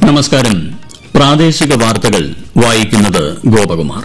നമസ്കാരം പ്രാദേശിക വാർത്തകൾ വായിക്കുന്നത് ഗോപകുമാർ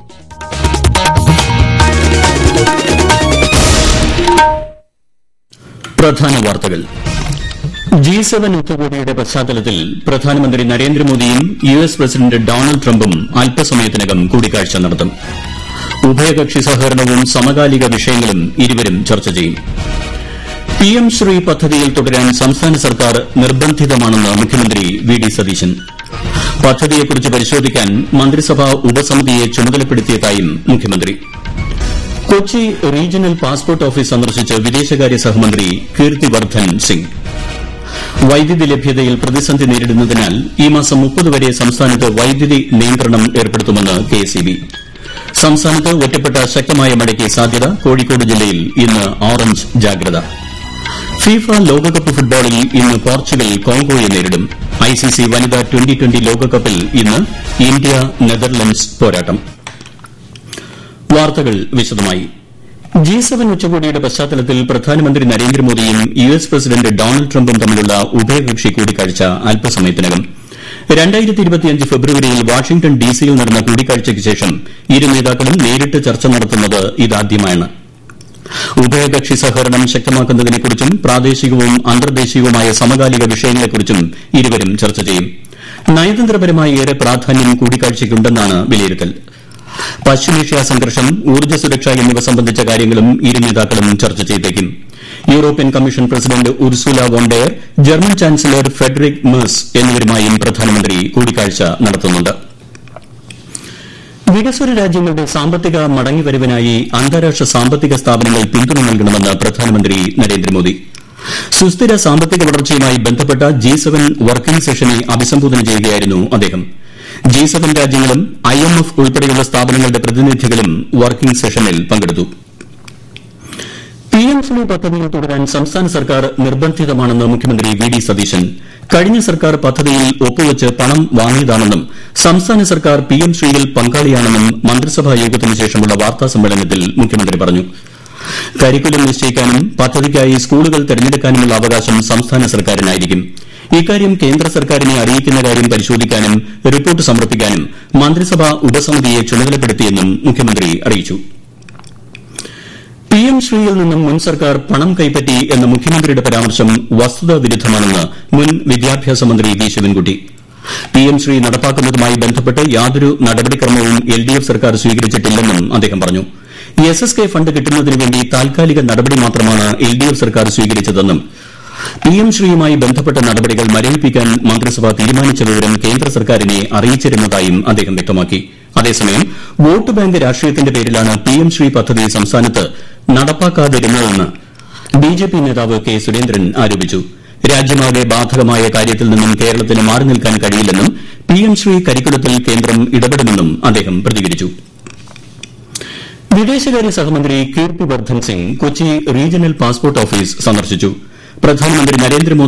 പ്രധാന വാർത്തകൾ ജി സെവൻ ഉച്ചകോടിയുടെ പശ്ചാത്തലത്തിൽ പ്രധാനമന്ത്രി നരേന്ദ്രമോദിയും യു എസ് പ്രസിഡന്റ് ഡൊണാൾഡ് ട്രംപും അല്പസമയത്തിനകം കൂടിക്കാഴ്ച നടത്തും ഉഭയകക്ഷി സഹകരണവും സമകാലിക വിഷയങ്ങളും ഇരുവരും ചർച്ച ചെയ്യും പി എം ശ്രീ പദ്ധതിയിൽ തുടരാൻ സംസ്ഥാന സർക്കാർ നിർബന്ധിതമാണെന്ന് മുഖ്യമന്ത്രി വി ഡി സതീശൻ പദ്ധതിയെക്കുറിച്ച് പരിശോധിക്കാൻ മന്ത്രിസഭാ ഉപസമിതിയെ ചുമതലപ്പെടുത്തിയതായും മുഖ്യമന്ത്രി കൊച്ചി റീജിയണൽ പാസ്പോർട്ട് ഓഫീസ് സന്ദർശിച്ച് വിദേശകാര്യ സഹമന്ത്രി കീർത്തിവർദ്ധൻ സിംഗ് വൈദ്യുതി ലഭ്യതയിൽ പ്രതിസന്ധി നേരിടുന്നതിനാൽ ഈ മാസം മുപ്പത് വരെ സംസ്ഥാനത്ത് വൈദ്യുതി നിയന്ത്രണം ഏർപ്പെടുത്തുമെന്ന് കെഎസ്ഇബി സംസ്ഥാനത്ത് ഒറ്റപ്പെട്ട ശക്തമായ മഴയ്ക്ക് സാധ്യത കോഴിക്കോട് ജില്ലയിൽ ഇന്ന് ഓറഞ്ച് ജാഗ്രത ഫിഫ ലോകകപ്പ് ഫുട്ബോളിൽ ഇന്ന് പോർച്ചുഗൽ കോങ്കോയെ നേരിടും ഐസിസി വനിതാ ട്വന്റി ട്വന്റി ലോകകപ്പിൽ ഇന്ന് ഇന്ത്യ നെതർലൻഡ്സ് പോരാട്ടം വാർത്തകൾ വിശദമായി ജി സെവൻ ഉച്ചകോടിയുടെ പശ്ചാത്തലത്തിൽ പ്രധാനമന്ത്രി നരേന്ദ്രമോദിയും യു എസ് പ്രസിഡന്റ് ഡൊണാൾഡ് ട്രംപും തമ്മിലുള്ള ഉഭയകക്ഷി കൂടിക്കാഴ്ച അല്പസമയത്തിനകം ഫെബ്രുവരിയിൽ വാഷിംഗ്ടൺ ഡിസിയിൽ നടന്ന കൂടിക്കാഴ്ചയ്ക്ക് ശേഷം ഇരു നേതാക്കളും നേരിട്ട് ചർച്ച നടത്തുന്നത് ഇതാദ്യമാണ് ഉഭയകക്ഷി സഹകരണം ശക്തമാക്കുന്നതിനെക്കുറിച്ചും പ്രാദേശികവും അന്തർദേശീയവുമായ സമകാലിക വിഷയങ്ങളെക്കുറിച്ചും ഇരുവരും ചർച്ച ചെയ്യും നയതന്ത്രപരമായി ഏറെ പ്രാധാന്യം കൂടിക്കാഴ്ചയ്ക്കുണ്ടെന്നാണ് വിലയിരുത്തൽ പശ്ചിമേഷ്യ സംഘർഷം ഊർജ്ജ സുരക്ഷ എന്നിവ സംബന്ധിച്ച കാര്യങ്ങളും ഇരു നേതാക്കളും ചർച്ച ചെയ്തേക്കും European Commission President Ursula von der Leyen German Chancellor Friedrich Merz എന്നിവരുമായും പ്രധാനമന്ത്രി കൂടിക്കാഴ്ച നടത്തുന്നുണ്ട് വികസ്വര രാജ്യങ്ങളുടെ സാമ്പത്തിക മടങ്ങിവരവിനായി അന്താരാഷ്ട്ര സാമ്പത്തിക സ്ഥാപനങ്ങൾ പിന്തുണ നൽകണമെന്ന് പ്രധാനമന്ത്രി നരേന്ദ്രമോദി സുസ്ഥിര സാമ്പത്തിക വളർച്ചയുമായി ബന്ധപ്പെട്ട ജി സെവൻ വർക്കിംഗ് സെഷനെ അഭിസംബോധന ചെയ്യുകയായിരുന്നു അദ്ദേഹം ജി സെവൻ രാജ്യങ്ങളും ഐ എം എഫ് ഉൾപ്പെടെയുള്ള സ്ഥാപനങ്ങളുടെ പ്രതിനിധികളും വർക്കിംഗ് സെഷനിൽ പങ്കെടുത്തു പി എം ശ്രീ പദ്ധതിയിൽ തുടരാൻ സംസ്ഥാന സർക്കാർ നിർബന്ധിതമാണെന്ന് മുഖ്യമന്ത്രി വി ഡി സതീശൻ കഴിഞ്ഞ സർക്കാർ പദ്ധതിയിൽ ഒപ്പുവച്ച് പണം വാങ്ങിയതാണെന്നും സംസ്ഥാന സർക്കാർ പി എം ശ്രീയിൽ പങ്കാളിയാണെന്നും മന്ത്രിസഭാ യോഗത്തിന് ശേഷമുള്ള വാർത്താ സമ്മേളനത്തിൽ മുഖ്യമന്ത്രി പറഞ്ഞു കരിക്കുലം നിശ്ചയിക്കാനും പദ്ധതിക്കായി സ്കൂളുകൾ തെരഞ്ഞെടുക്കാനുമുള്ള അവകാശം സംസ്ഥാന സർക്കാരിനായിരിക്കും ഇക്കാര്യം കേന്ദ്ര സർക്കാരിനെ അറിയിക്കുന്ന കാര്യം പരിശോധിക്കാനും റിപ്പോർട്ട് സമർപ്പിക്കാനും മന്ത്രിസഭാ ഉപസമിതിയെ ചുമതലപ്പെടുത്തിയെന്നും മുഖ്യമന്ത്രി അറിയിച്ചു പി എം ശ്രീയിൽ നിന്നും മുൻ സർക്കാർ പണം കൈപ്പറ്റി എന്ന മുഖ്യമന്ത്രിയുടെ പരാമർശം വസ്തുതാ വിരുദ്ധമാണെന്ന് മുൻ വിദ്യാഭ്യാസ മന്ത്രി V Sivankutty P M Shri നടപ്പാക്കുന്നതുമായി ബന്ധപ്പെട്ട് യാതൊരു നടപടിക്രമവും എൽ ഡി എഫ് സർക്കാർ സ്വീകരിച്ചിട്ടില്ലെന്നും അദ്ദേഹം പറഞ്ഞു എസ് എസ് കെ ഫണ്ട് കിട്ടുന്നതിന് വേണ്ടി താൽക്കാലിക നടപടി മാത്രമാണ് എൽ ഡി എഫ് സർക്കാർ സ്വീകരിച്ചതെന്നും പി എം ശ്രീയുമായി ബന്ധപ്പെട്ട നടപടികൾ മരവിപ്പിക്കാൻ മന്ത്രിസഭ തീരുമാനിച്ച വിവരം കേന്ദ്ര സർക്കാരിനെ അറിയിച്ചിരുന്നതായും അദ്ദേഹം വ്യക്തമാക്കി അതേസമയം വോട്ട് ബാങ്ക് രാഷ്ട്രീയത്തിന്റെ പേരിലാണ് പി എം ശ്രീ പദ്ധതി സംസ്ഥാനത്ത് നടപ്പാക്കാതിരുന്നതെന്ന് ബി ജെ പി നേതാവ് കെ സുരേന്ദ്രൻ ആരോപിച്ചു രാജ്യമാകെ ബാധകമായ കാര്യത്തിൽ നിന്നും കേരളത്തിന് മാറി നിൽക്കാൻ കഴിയില്ലെന്നും പി എം ശ്രീ കരിക്കുലത്തിൽ കേന്ദ്രം ഇടപെടുമെന്നും അദ്ദേഹം പ്രതികരിച്ചു വിദേശകാര്യ സഹമന്ത്രി Kirti Vardhan Singh Kochi regional passport office സന്ദർശിച്ചു പ്രധാനമന്ത്രി നരേന്ദ്രമോദി